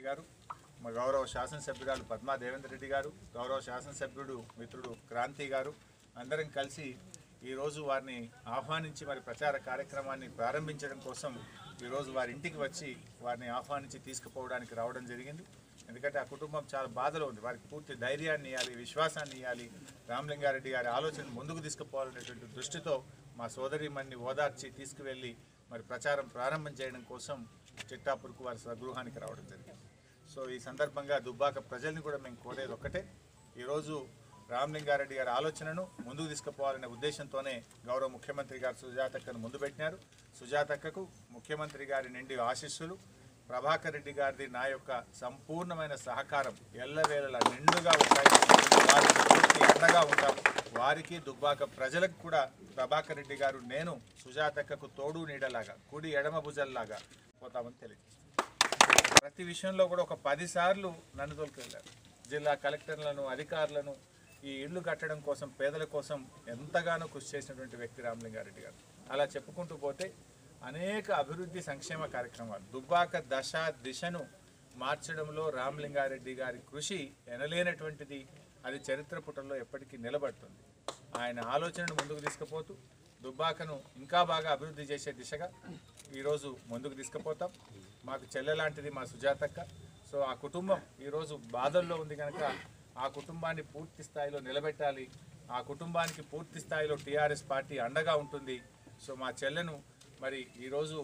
గారు మా గౌరవ శాసనసభ్యురాలు పద్మా దేవేంద్ర రెడ్డి గారు గౌరవ శాసనసభ్యుడు మిత్రుడు క్రాంతి గారు అందరం కలిసి ఈరోజు వారిని ఆహ్వానించి వారి ప్రచార కార్యక్రమాన్ని ప్రారంభించడం కోసం ఈరోజు వారి ఇంటికి వచ్చి వారిని ఆహ్వానించి తీసుకుపోవడానికి రావడం జరిగింది ఎందుకంటే ఆ కుటుంబం చాలా బాధలో ఉంది వారికి పూర్తి ధైర్యాన్ని ఇవ్వాలి విశ్వాసాన్ని ఇవ్వాలి రామలింగారెడ్డి గారి ఆలోచన ముందుకు తీసుకుపోవాలనేటువంటి దృష్టితో మా సోదరిమణ్ణి ఓదార్చి తీసుకువెళ్ళి మరి ప్రచారం ప్రారంభం చేయడం కోసం చిట్టాపూర్కు వారి స్వగృహానికి రావడం జరిగింది సో ఈ సందర్భంగా దుబ్బాక ప్రజల్ని కూడా మేము కోరేది ఒక్కటే ఈరోజు రామలింగారెడ్డి గారి ఆలోచనను ముందుకు తీసుకుపోవాలనే ఉద్దేశంతోనే గౌరవ ముఖ్యమంత్రి గారు సుజాతక్కను ముందు పెట్టినారు సుజాతక్కకు ముఖ్యమంత్రి గారి నిండి ఆశీస్సులు ప్రభాకర్ రెడ్డి గారిది నా యొక్క సంపూర్ణమైన సహకారం ఎల్లవేళలా నిండుగా ఉంటాయి వారికి పూర్తి అండగా ఉంటాం వారికి దుబ్బాక ప్రజలకు కూడా ప్రభాకర్ రెడ్డి గారు నేను సుజాతక్కకు తోడు నీడలాగా కుడి ఎడమ భుజల్లాగా పోతామని తెలియజేస్తాను ప్రతి విషయంలో కూడా ఒక పది సార్లు నన్ను తోలుకెళ్ళారు జిల్లా కలెక్టర్లను అధికారులను ఈ ఇళ్ళు కట్టడం కోసం పేదల కోసం ఎంతగానో కృషి చేసినటువంటి వ్యక్తి రామలింగారెడ్డి గారు అలా చెప్పుకుంటూ పోతే అనేక అభివృద్ధి సంక్షేమ కార్యక్రమాలు దుబ్బాక దశ దిశను మార్చడంలో రామలింగారెడ్డి గారి కృషి ఎనలేనటువంటిది అది చరిత్ర పుటల్లో ఎప్పటికీ నిలబడుతుంది ఆయన ఆలోచనను ముందుకు తీసుకుపోతూ దుబ్బాకను ఇంకా బాగా అభివృద్ధి చేసే దిశగా ఈరోజు ముందుకు తీసుకుపోతాం మాకు చెల్లె లాంటిది మా సుజాతక్క సో ఆ కుటుంబం ఈరోజు బాధల్లో ఉంది కనుక ఆ కుటుంబాన్ని పూర్తి స్థాయిలో నిలబెట్టాలి ఆ కుటుంబానికి పూర్తి స్థాయిలో టీఆర్ఎస్ పార్టీ అండగా ఉంటుంది సో మా చెల్లెను మరి ఈరోజు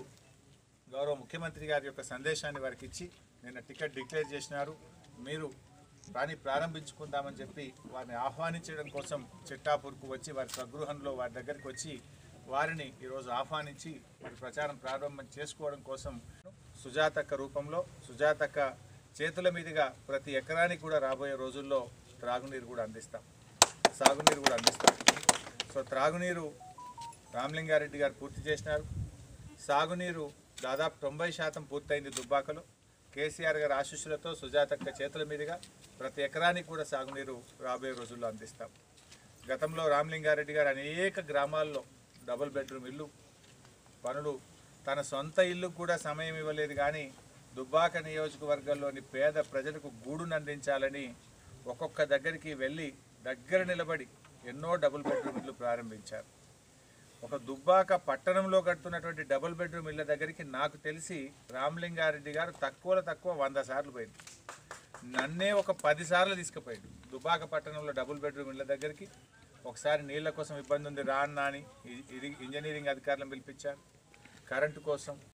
గౌరవ ముఖ్యమంత్రి గారి యొక్క సందేశాన్ని వారికి ఇచ్చి నిన్న టికెట్ డిక్లేర్ చేసినారు మీరు రాని ప్రారంభించుకుందామని చెప్పి వారిని ఆహ్వానించడం కోసం చిట్టాపూర్కు వచ్చి వారి స్వగృహంలో వారి దగ్గరికి వచ్చి వారిని ఈరోజు ఆహ్వానించి మరి ప్రచారం ప్రారంభం చేసుకోవడం కోసం సుజాతక్క రూపంలో సుజాతక్క చేతుల మీదుగా ప్రతి ఎకరానికి కూడా రాబోయే రోజుల్లో త్రాగునీరు కూడా అందిస్తాం సాగునీరు కూడా అందిస్తాం సో త్రాగునీరు రామలింగారెడ్డి గారు పూర్తి చేసినారు సాగునీరు దాదాపు తొంభై శాతం పూర్తయింది దుబ్బాకలో కేసీఆర్ గారి ఆశీస్సులతో సుజాతక్క చేతుల మీదుగా ప్రతి ఎకరానికి కూడా సాగునీరు రాబోయే రోజుల్లో అందిస్తాం గతంలో రామలింగారెడ్డి గారు అనేక గ్రామాల్లో డబుల్ బెడ్రూమ్ ఇల్లు పనులు తన సొంత ఇల్లుకు కూడా సమయం ఇవ్వలేదు కానీ దుబ్బాక నియోజకవర్గంలోని పేద ప్రజలకు గూడును అందించాలని ఒక్కొక్క దగ్గరికి వెళ్ళి దగ్గర నిలబడి ఎన్నో డబుల్ బెడ్రూమ్ ఇల్లు ప్రారంభించారు ఒక దుబ్బాక పట్టణంలో కడుతున్నటువంటి డబుల్ బెడ్రూమ్ ఇళ్ళ దగ్గరికి నాకు తెలిసి రామలింగారెడ్డి గారు తక్కువలో తక్కువ వంద సార్లు పోయింది నన్నే ఒక పది సార్లు తీసుకుపోయాడు దుబ్బాక పట్టణంలో డబుల్ బెడ్రూమ్ ఇళ్ళ దగ్గరికి ఒకసారి నీళ్ళ కోసం ఇబ్బంది ఉంది రా అన్నా అని ఇ- ఇది ఇంజనీరింగ్ అధికారులను పిలిపించారు కరెంటు కోసం